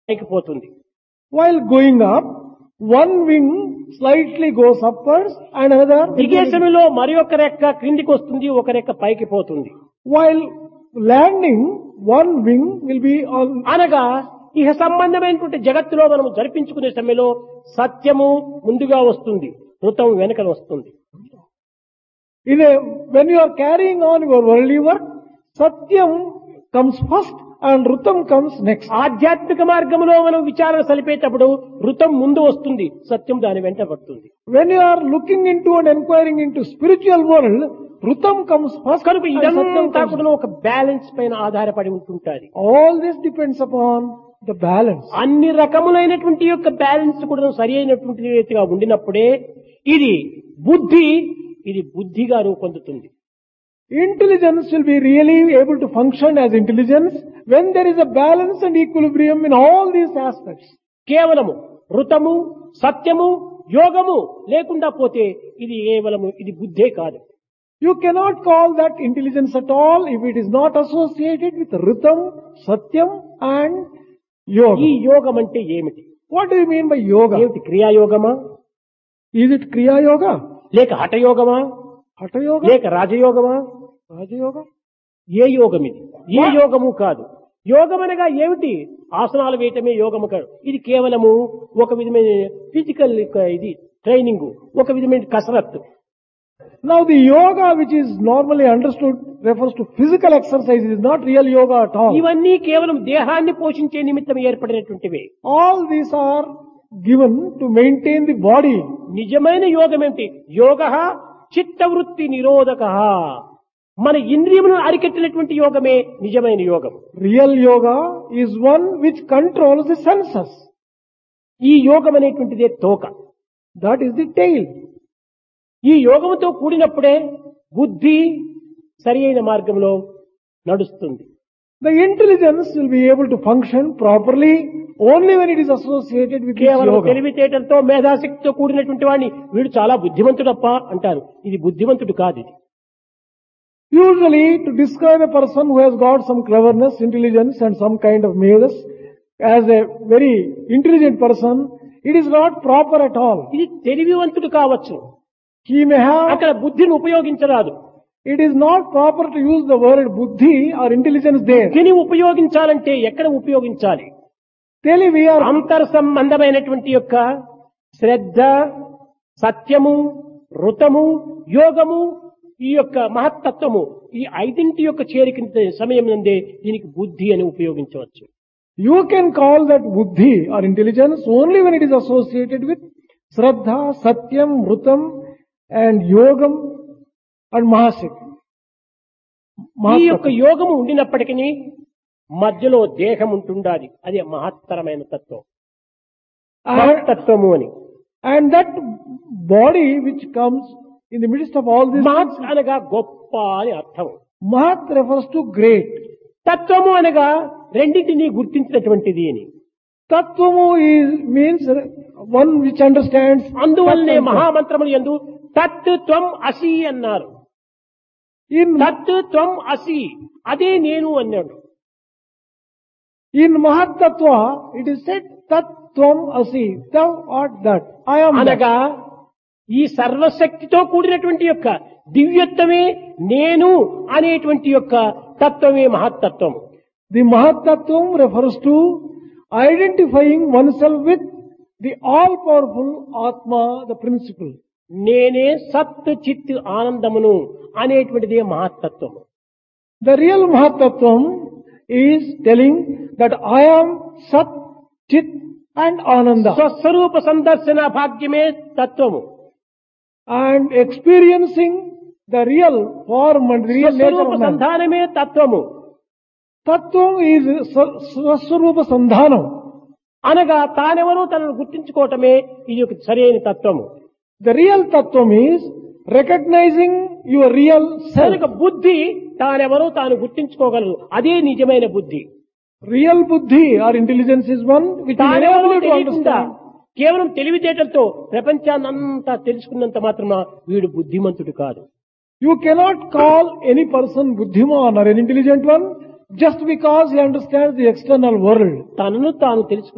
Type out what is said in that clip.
పైకి పోతుంది While going up, one wing slightly goes upwards and another దిగే సమయంలో మరి ఒక రెక్క క్రిందికి వస్తుంది ఒక రెక్క పైకి పోతుంది while landing, one wing will be on అనగా ఇహ సంబంధమైనటువంటి జగత్తులో మనం జరిపించుకునే సమయంలో సత్యము ముందుగా వస్తుంది ఋతం వెనక వస్తుంది in a, when you are carrying on your worldly work, Satyam comes first and Rutam comes next. ఆధ్యాత్మిక మార్గంలో మనం విచారణ సలిపేటప్పుడు ఋతం ముందు వస్తుంది సత్యం దాని వెంట పడుతుంది When you are looking into and inquiring into spiritual world, Rutam comes first కనుక and Satyam ఇదంతా comes కూడా ఒక బ్యాలెన్స్ పైన ఆధారపడి ఉంటుంటాది All this depends upon the balance. అన్ని రకములైనటువంటి యొక్క బ్యాలెన్స్ కూడా సరి అయినటువంటి రీతిగా ఉండినప్పుడే ఇది బుద్ధి ఇది బుద్ధిగా రూపొందుతుంది Intelligence will be really able to function as intelligence when there is a balance and equilibrium in all these aspects. కేవలము ఋతము సత్యము యోగము లేకుండా పోతే ఇది కేవలము ఇది బుద్ధే కాదు You cannot call that intelligence at all if it is not associated with Ritam, Satyam and ఈ Yoga. యోగం అంటే ఏమిటి What do you mean by yoga? ఏమిటి క్రియాయోగమా Is it Kriya Yoga? లేక హఠయోగమా Hatha Yoga? లేక రాజయోగమా Raja Yoga? ఏ యోగం ఇది ఏ యోగము కాదు యోగం అనగా ఏమిటి ఆసనాలు వేయటమే యోగము కాదు ఇది కేవలము ఒక విధమైన ఫిజికల్ ఇది ట్రైనింగ్ ఒక విధమైన కసరత్తు Now the yoga which is normally understood refers to physical exercise. It is not real yoga at all. ఇవన్నీ కేవలం దేహాన్ని పోషించే నిమిత్తం ఏర్పడినటువంటివే All these are given to maintain the body. నిజమైన యోగం ఏమిటి యోగ చిత్తవృత్తి నిరోధక మన ఇంద్రియములను అరికెట్టినటువంటి యోగమే నిజమైన యోగం Real yoga is one which controls the senses. ఈ యోగం అనేటువంటిదే తోక That is the tail. ఈ యోగముతో కూడినప్పుడే బుద్ధి సరి అయిన మార్గంలో నడుస్తుంది The intelligence will be able to function properly only when it is associated with this కేవలం yoga. తెలివితేటలతో మేధాశక్తితో కూడినటువంటి వాడిని వీడు చాలా బుద్ధిమంతుడప్ప అంటారు ఇది బుద్ధిమంతుడు కాదు ఇది Usually to describe a person who has got some cleverness, intelligence and some kind of meanness as a very intelligent person, it is not proper at all. ఇది తెలివివంతుడు కావచ్చు He may have, అక్కడ బుద్ధిని ఉపయోగించరాదు it is not proper to use the word buddhi or intelligence there. బుద్ధిని ఉపయోగించాలంటే ఎక్కడ ఉపయోగించాలి Really we are, అంతర్ సంబంధమైనటువంటి యొక్క శ్రద్ధ సత్యము ఋతము యోగము ఈ యొక్క మహత్తత్వము ఈ ఐదింటి యొక్క చేరిక సమయం నుండే దీనికి బుద్ధి అని ఉపయోగించవచ్చు you can call that buddhi or intelligence only when it is associated with Shraddha, Satyam, Rutam and Yogam and Mahasik. ఈ యొక్క యోగము ఉండినప్పటికీ మధ్యలో దేహం ఉంటుండాలి అదే మహత్తరమైన తత్వం And, మహత్తత్వము అని and that body which comes in the midst of all this, మహత్ అనగా గొప్ప అని అర్థం Mahat refers to great. తత్వము అనగా రెండింటినీ గుర్తించినటువంటిది అని Tattvamu is, means one which understands. అందువల్లనే Tattvam. మహామంత్రములు ఎందు తత్ త్వం అసి అన్నారు In, తత్ త్వం అసి అదే నేను అన్నాడు in Mahat Tattva, it is said, Tat Tvam Asi, thou art that. I am that. అనగా ఈ సర్వశక్తితో కూడినటువంటి యొక్క దివ్యత్వమే నేను అనేటువంటి యొక్క తత్వమే మహత్తత్వం The Mahat Tattvam refers to identifying oneself with the all-powerful Atma, the principle. నేనే సత్ చిత్ ఆనందమును అనేటువంటిదే మహత్తత్వము The real Mahat Tattvam is telling that I am Sat, Chit and Ananda. స్వస్వరూప సందర్శన భాగ్యమే తత్వము And experiencing the real form and real nature స్వస్వరూప of man. సంధానమే తత్వము Tattvam is Swaswarupa Sandhanam. అనగా తానెవరో తనను గుర్తించుకోవటమే ఇది ఒక సరైన తత్వము The real Tattvam is recognizing your real కనుక self. బుద్ధి తానెవరో తాను గుర్తించుకోగలదు అదే నిజమైన బుద్ధి Real Buddhi or intelligence is one which is తానెవరో able to తెలియకుండా understand. కేవలం తెలివితేటలతో ప్రపంచాన్నంతా తెలుసుకున్నంత మాత్రమా వీడు బుద్ధిమంతుడు కాదు You cannot call any person Buddhiman or an intelligent one just because he understands the external world. తనను తాను తెలుసుకు